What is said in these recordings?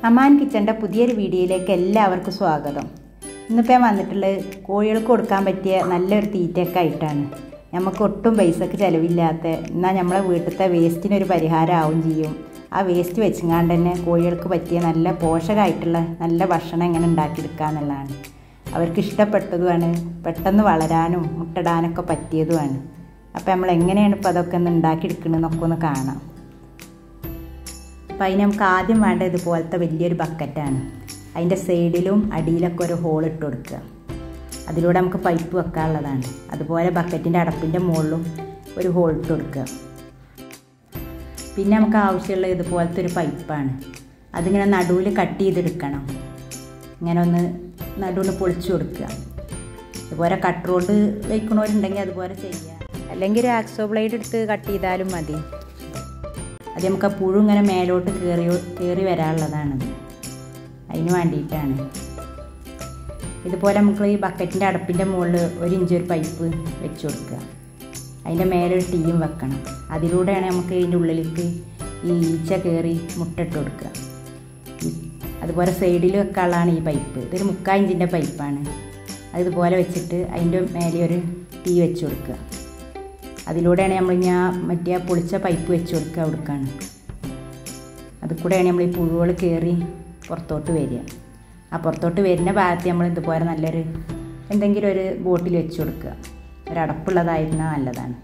അമാൻ കിച്ചൻ്റെ പുതിയൊരു വീഡിയോയിലേക്ക് എല്ലാവർക്കും സ്വാഗതം ഇന്നിപ്പോൾ ഞാൻ വന്നിട്ടുള്ളത് കോഴികൾക്ക് കൊടുക്കാൻ പറ്റിയ നല്ലൊരു തീറ്റയൊക്കെ ആയിട്ടാണ് നമുക്ക് ഒട്ടും പൈസക്ക് ചിലവില്ലാത്ത എന്നാൽ നമ്മളെ വീട്ടിലത്തെ വേസ്റ്റിനൊരു പരിഹാരമാവും ചെയ്യും ആ വേസ്റ്റ് വെച്ചങ്ങാണ്ട് തന്നെ കോഴികൾക്ക് പറ്റിയ നല്ല പോഷകമായിട്ടുള്ള നല്ല ഭക്ഷണം എങ്ങനെ ഉണ്ടാക്കിയെടുക്കുക എന്നുള്ളതാണ് അവർക്ക് ഇഷ്ടപ്പെട്ടതുമാണ് പെട്ടെന്ന് വളരാനും മുട്ടിടാനൊക്കെ പറ്റിയതുമാണ് അപ്പോൾ നമ്മൾ എങ്ങനെയാണ് ഇപ്പോൾ അതൊക്കെ ഒന്ന് ഉണ്ടാക്കിയെടുക്കണമെന്നൊക്കെ ഒന്ന് കാണാം അപ്പം അതിന് നമുക്ക് ആദ്യം വേണ്ട ഇതുപോലത്തെ വലിയൊരു ബക്കറ്റാണ് അതിൻ്റെ സൈഡിലും അടിയിലൊക്കെ ഒരു ഹോൾ ഇട്ട് കൊടുക്കുക അതിലൂടെ നമുക്ക് പൈപ്പ് വെക്കാനുള്ളതാണ് അതുപോലെ ബക്കറ്റിൻ്റെ അടപ്പിൻ്റെ മുകളിലും ഒരു ഹോൾ ഇട്ട് കൊടുക്കുക പിന്നെ നമുക്ക് ആവശ്യമുള്ള ഇതുപോലത്തെ ഒരു പൈപ്പാണ് അതിങ്ങനെ നടുവിൽ കട്ട് ചെയ്തെടുക്കണം ഇങ്ങനെ ഒന്ന് നടുവിൽ പൊളിച്ചു കൊടുക്കുക ഇതുപോലെ കട്ട് റോഡ് വയ്ക്കണവരുണ്ടെങ്കിൽ അതുപോലെ ചെയ്യുക അല്ലെങ്കിൽ ഒരു ആക്സോ ബ്ലേഡ് എടുത്ത് കട്ട് ചെയ്താലും മതി അത് നമുക്ക് ആ പുഴു ഇങ്ങനെ മേലോട്ട് കയറി കയറി വരാനുള്ളതാണത് അതിന് വേണ്ടിയിട്ടാണ് ഇതുപോലെ നമുക്ക് ഈ ബക്കറ്റിൻ്റെ അടപ്പിൻ്റെ മുകളിൽ ഒരു ഇഞ്ച് ഒരു പൈപ്പ് വെച്ച് കൊടുക്കുക അതിൻ്റെ മേലെ ഒരു ടീയും വെക്കണം അതിലൂടെയാണ് നമുക്ക് ഇതിൻ്റെ ഉള്ളിലേക്ക് ഈ ഈച്ച കയറി മുട്ടിട്ട് കൊടുക്കുക അതുപോലെ സൈഡിൽ വെക്കാനുള്ളതാണ് ഈ പൈപ്പ് ഇതൊരു മുക്കാൽ ഇഞ്ചിൻ്റെ പൈപ്പാണ് അതിതുപോലെ വെച്ചിട്ട് അതിൻ്റെ മേലെ ഒരു ടീ വെച്ച് കൊടുക്കുക അതിലൂടെയാണ് നമ്മൾ ഞാൻ മറ്റേ പൊളിച്ച പൈപ്പ് വെച്ച് കൊടുക്കുക കൊടുക്കുകയാണ് അതിൽ കൂടെയാണ് നമ്മൾ ഈ പുഴുകൾ കയറി പുറത്തോട്ട് വരിക ആ പുറത്തോട്ട് വരുന്ന ഭാഗത്ത് നമ്മൾ ഇതുപോലെ നല്ലൊരു എന്തെങ്കിലും ഒരു ബോട്ടിൽ വെച്ച് കൊടുക്കുക ഒരു അടപ്പുള്ളതായിരുന്നാൽ നല്ലതാണ്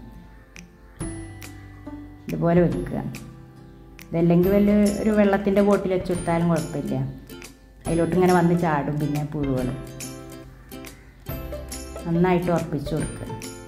ഇതുപോലെ വെക്കുക ഇതല്ലെങ്കിൽ വലിയ ഒരു വെള്ളത്തിൻ്റെ ബോട്ടിൽ വെച്ച് കൊടുത്താലും കുഴപ്പമില്ല അതിലോട്ട് ഇങ്ങനെ വന്ന് ചാടും പിന്നെ പുഴുകൾ നന്നായിട്ട് ഉറപ്പിച്ച് കൊടുക്കുക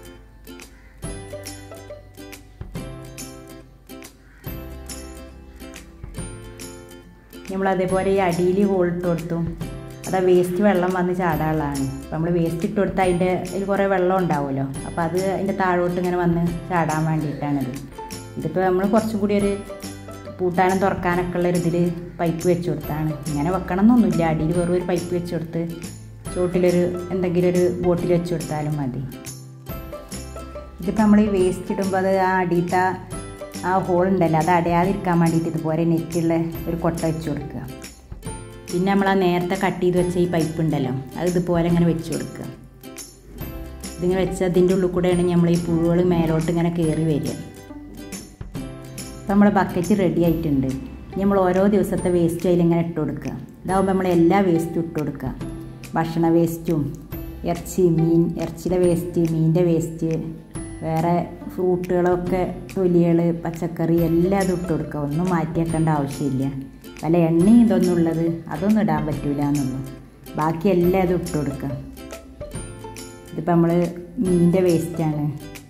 നമ്മൾ അതേപോലെ ഈ അടിയിൽ ഹോൾ ഇട്ട് കൊടുത്തു അത് വേസ്റ്റ് വെള്ളം വന്ന് ചാടാനുള്ളതാണ് അപ്പോൾ നമ്മൾ വേസ്റ്റ് ഇട്ട് കൊടുത്താൽ അതിൻ്റെ അതിൽ കുറേ വെള്ളം ഉണ്ടാവുമല്ലോ അപ്പോൾ അത് അതിൻ്റെ താഴോട്ട് ഇങ്ങനെ വന്ന് ചാടാൻ വേണ്ടിയിട്ടാണിത് ഇതിപ്പോൾ നമ്മൾ കുറച്ചും കൂടി ഒരു പൂട്ടാനും തുറക്കാനൊക്കെ ഉള്ള ഒരു ഇതിൽ പൈപ്പ് വെച്ച് കൊടുത്താണ് ഇങ്ങനെ വെക്കണം എന്നൊന്നുമില്ല അടിയിൽ വെറും ഒരു പൈപ്പ് വെച്ച് കൊടുത്ത് ചോട്ടിലൊരു എന്തെങ്കിലും ഒരു ബോട്ടിൽ വെച്ച് കൊടുത്താലും മതി ഇതിപ്പോൾ നമ്മൾ ഈ വേസ്റ്റ് ഇടുമ്പോൾ അത് ആ അടിയിട്ട ആ ഹോൾ ഉണ്ടല്ലോ അത് അടയാതിരിക്കാൻ വേണ്ടിയിട്ട് ഇതുപോലെ നെറ്റുള്ള ഒരു കൊട്ട വെച്ച് കൊടുക്കുക പിന്നെ നമ്മൾ ആ നേരത്തെ കട്ട് ചെയ്ത് വെച്ച ഈ പൈപ്പ് ഉണ്ടല്ലോ അത് ഇതുപോലെ ഇങ്ങനെ വെച്ച് കൊടുക്കുക ഇതിങ്ങനെ വെച്ച് അതിൻ്റെ ഉള്ളിൽ കൂടെയാണ് നമ്മൾ ഈ പുഴുകൾ മേലോട്ട് ഇങ്ങനെ കയറി വരിക അപ്പോൾ നമ്മുടെ ബക്കറ്റ് റെഡി ആയിട്ടുണ്ട് ഇനി നമ്മൾ ഓരോ ദിവസത്തെ വേസ്റ്റ് അതിൽ ഇങ്ങനെ ഇട്ട് കൊടുക്കുക ഇതാവുമ്പോൾ നമ്മൾ എല്ലാ വേസ്റ്റും ഇട്ട് കൊടുക്കുക ഭക്ഷണ വേസ്റ്റും ഇറച്ചി മീൻ ഇറച്ചിയുടെ വേസ്റ്റ് മീനിൻ്റെ വേസ്റ്റ് വേറെ ഫ്രൂട്ടുകളൊക്കെ തൊലികൾ പച്ചക്കറി എല്ലാം അതും ഇട്ട് കൊടുക്കുക ഒന്നും മാറ്റി വെക്കേണ്ട ആവശ്യമില്ല വല്ല എണ്ണയും ഇതൊന്നും ഉള്ളത് അതൊന്നും ഇടാൻ പറ്റില്ല എന്നുള്ളൂ ബാക്കി എല്ലാം അതും ഇട്ട് കൊടുക്കുക ഇതിപ്പോൾ നമ്മൾ മീനിൻ്റെ വേസ്റ്റാണ്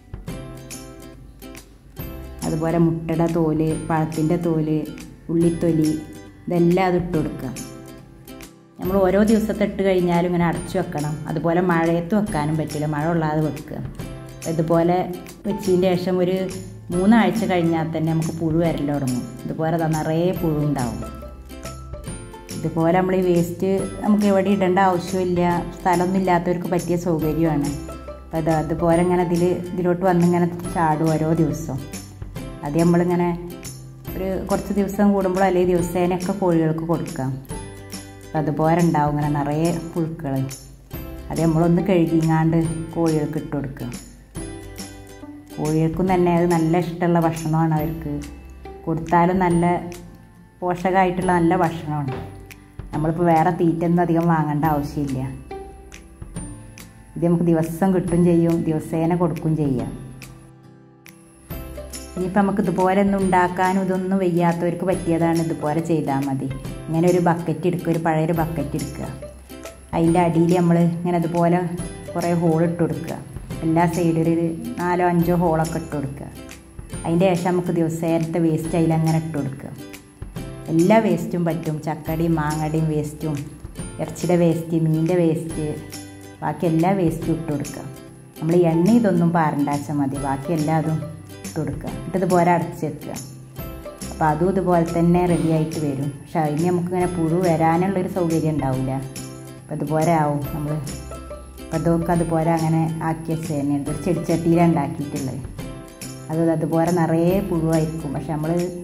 അതുപോലെ മുട്ടയുടെ തോല് പഴത്തിൻ്റെ തോല് ഉള്ളിത്തൊലി ഇതെല്ലാം അത് ഇട്ട് കൊടുക്കുക നമ്മൾ ഓരോ ദിവസത്തെ ഇട്ട് കഴിഞ്ഞാലും ഇങ്ങനെ അടച്ചു വെക്കണം അതുപോലെ മഴയത്ത് വെക്കാനും പറ്റില്ല മഴ കൊള്ളാതെ വെക്കുക ഇതുപോലെ വെച്ചതിന് ശേഷം ഒരു മൂന്നാഴ്ച കഴിഞ്ഞാൽ തന്നെ നമുക്ക് പുഴു വരൽ തുടങ്ങും ഇതുപോലെ നിറയെ പുഴു ഉണ്ടാവും ഇതുപോലെ നമ്മൾ ഈ വേസ്റ്റ് നമുക്ക് എവിടെ ഇടേണ്ട ആവശ്യമില്ല സ്ഥലമൊന്നും ഇല്ലാത്തവർക്ക് പറ്റിയ സൗകര്യമാണ് അപ്പോൾ അത് അതുപോലെ ഇങ്ങനെ ഇതിൽ ഇതിലോട്ട് വന്നിങ്ങനെ ചാടും ഓരോ ദിവസവും അത് നമ്മളിങ്ങനെ ഒരു കുറച്ച് ദിവസം കൂടുമ്പോൾ അല്ലെങ്കിൽ ദിവസേനയൊക്കെ കോഴികൾക്ക് കൊടുക്കാം അപ്പം അതുപോലെ ഉണ്ടാവും ഇങ്ങനെ നിറയെ പുഴുക്കൾ അത് നമ്മളൊന്ന് കഴുകിങ്ങാണ്ട് കോഴികൾക്ക് ഇട്ട് കൊടുക്കുക കോഴികൾക്കും തന്നെ അത് നല്ല ഇഷ്ടമുള്ള ഭക്ഷണമാണ് അവർക്ക് കൊടുത്താലും നല്ല പോഷകമായിട്ടുള്ള നല്ല ഭക്ഷണമാണ് നമ്മളിപ്പോൾ വേറെ തീറ്റൊന്നും അധികം വാങ്ങേണ്ട ആവശ്യമില്ല ഇത് നമുക്ക് ദിവസം കിട്ടും ചെയ്യും ദിവസേന കൊടുക്കും ചെയ്യാം ഇനിയിപ്പോൾ നമുക്ക് ഇതുപോലെ ഒന്നും ഉണ്ടാക്കാനും ഇതൊന്നും വയ്യാത്തവർക്ക് പറ്റിയതാണ് ഇതുപോലെ ചെയ്താൽ മതി ഇങ്ങനെ ഒരു ബക്കറ്റ് എടുക്കുക ഒരു പഴയൊരു ബക്കറ്റ് എടുക്കുക അതിൻ്റെ അടിയിൽ നമ്മൾ ഇങ്ങനെ ഇതുപോലെ കുറേ ഹോൾ ഇട്ട് കൊടുക്കുക എല്ലാ സൈഡിൽ ഒരു നാലോ അഞ്ചോ ഹോളൊക്കെ ഇട്ട് കൊടുക്കുക അതിൻ്റെ ശേഷം നമുക്ക് ദിവസേനത്തെ വേസ്റ്റ് അതിൽ അങ്ങനെ ഇട്ട് കൊടുക്കുക എല്ലാ വേസ്റ്റും പറ്റും ചക്കടിയും മാങ്ങടിയും വേസ്റ്റും ഇറച്ചിയുടെ വേസ്റ്റ് മീനിൻ്റെ വേസ്റ്റ് ബാക്കി എല്ലാ വേസ്റ്റും ഇട്ട് കൊടുക്കുക നമ്മൾ എണ്ണ ഇതൊന്നും പാരണ്ടാച്ചാൽ മതി ബാക്കി എല്ലാതും ഇട്ട് കൊടുക്കുക എന്നിട്ട് ഇതുപോലെ അടച്ച് വെക്കുക അപ്പോൾ അതും ഇതുപോലെ തന്നെ റെഡി ആയിട്ട് വരും പക്ഷെ അതിന് നമുക്കിങ്ങനെ പുഴു വരാനുള്ളൊരു സൗകര്യം ഉണ്ടാവില്ല അപ്പോൾ ഇതുപോലെ ആവും നമ്മൾ അപ്പോൾ അതൊക്കെ അതുപോലെ അങ്ങനെ ആക്കി വെച്ച് തന്നെ ഒരു ചെടിച്ചട്ടിയിലാണ് ഉണ്ടാക്കിയിട്ടുള്ളത് അത് അതുപോലെ നിറയെ പുഴുവായിരിക്കും പക്ഷെ നമ്മൾ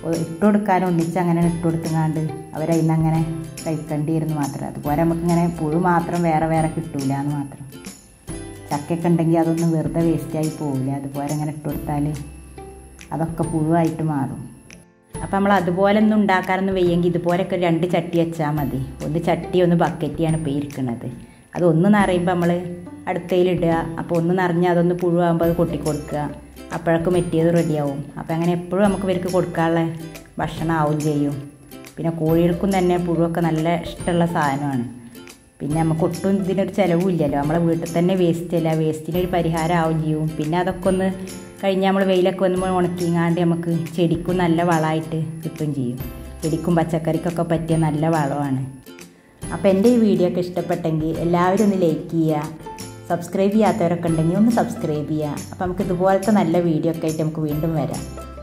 ഇട്ട് കൊടുക്കാൻ ഒന്നിച്ച് അങ്ങനെ ഇട്ട് കൊടുത്തുങ്ങാണ്ട് അവരതിൽ നിന്ന് അങ്ങനെ കഴിക്കേണ്ടിയിരുന്നു മാത്രം അതുപോലെ നമുക്കിങ്ങനെ പുഴു മാത്രം വേറെ വേറെ കിട്ടൂല എന്ന് മാത്രം ചക്കയൊക്കെ ഉണ്ടെങ്കിൽ അതൊന്നും വെറുതെ വേസ്റ്റായി പോവില്ല അതുപോലെ അങ്ങനെ ഇട്ട് കൊടുത്താൽ അതൊക്കെ പുഴുവായിട്ട് മാറും അപ്പോൾ നമ്മൾ അതുപോലെ ഒന്നും ഉണ്ടാക്കാനൊന്നും വയ്യെങ്കിൽ ഇതുപോലെയൊക്കെ രണ്ട് ചട്ടി വെച്ചാൽ മതി ഒന്ന് ചട്ടി ഒന്ന് ബക്കറ്റിയാണ് ഇപ്പോൾ ഇരിക്കുന്നത് അത് ഒന്ന് നിറയുമ്പോൾ നമ്മൾ അടുത്തയിലിടുക അപ്പോൾ ഒന്ന് നിറഞ്ഞാൽ അതൊന്ന് പുഴുവാകുമ്പോൾ അത് കൊട്ടിക്കൊടുക്കുക അപ്പോഴൊക്കെ മെറ്റിയത് റെഡിയാവും അപ്പോൾ അങ്ങനെ എപ്പോഴും നമുക്ക് ഇവർക്ക് കൊടുക്കാനുള്ള ഭക്ഷണം ആവും ചെയ്യും പിന്നെ കോഴികൾക്കും തന്നെ പുഴുവൊക്കെ നല്ല ഇഷ്ടമുള്ള സാധനമാണ് പിന്നെ നമുക്ക് ഒട്ടും ഇതിനൊരു ചിലവും ഇല്ലല്ലോ നമ്മളെ വീട്ടിൽ തന്നെ വേസ്റ്റ് അല്ല വേസ്റ്റിനൊരു പരിഹാരം ആവും ചെയ്യും പിന്നെ അതൊക്കെ ഒന്ന് കഴിഞ്ഞാൽ നമ്മൾ വെയിലൊക്കെ വന്ന് ഉണക്കിങ്ങാണ്ട് നമുക്ക് ചെടിക്കും നല്ല വളമായിട്ട് കിട്ടും ചെയ്യും ചെടിക്കും പച്ചക്കറിക്കൊക്കെ പറ്റിയ നല്ല വളമാണ് അപ്പോൾ എൻ്റെ ഈ വീഡിയോ ഒക്കെ ഇഷ്ടപ്പെട്ടെങ്കിൽ എല്ലാവരും ഒന്ന് ലൈക്ക് ചെയ്യുക സബ്സ്ക്രൈബ് ചെയ്യാത്തവരൊക്കെ ഉണ്ടെങ്കിൽ ഒന്ന് സബ്സ്ക്രൈബ് ചെയ്യുക അപ്പോൾ നമുക്ക് ഇതുപോലത്തെ നല്ല വീഡിയോ ഒക്കെ ആയിട്ട് നമുക്ക് വീണ്ടും വരാം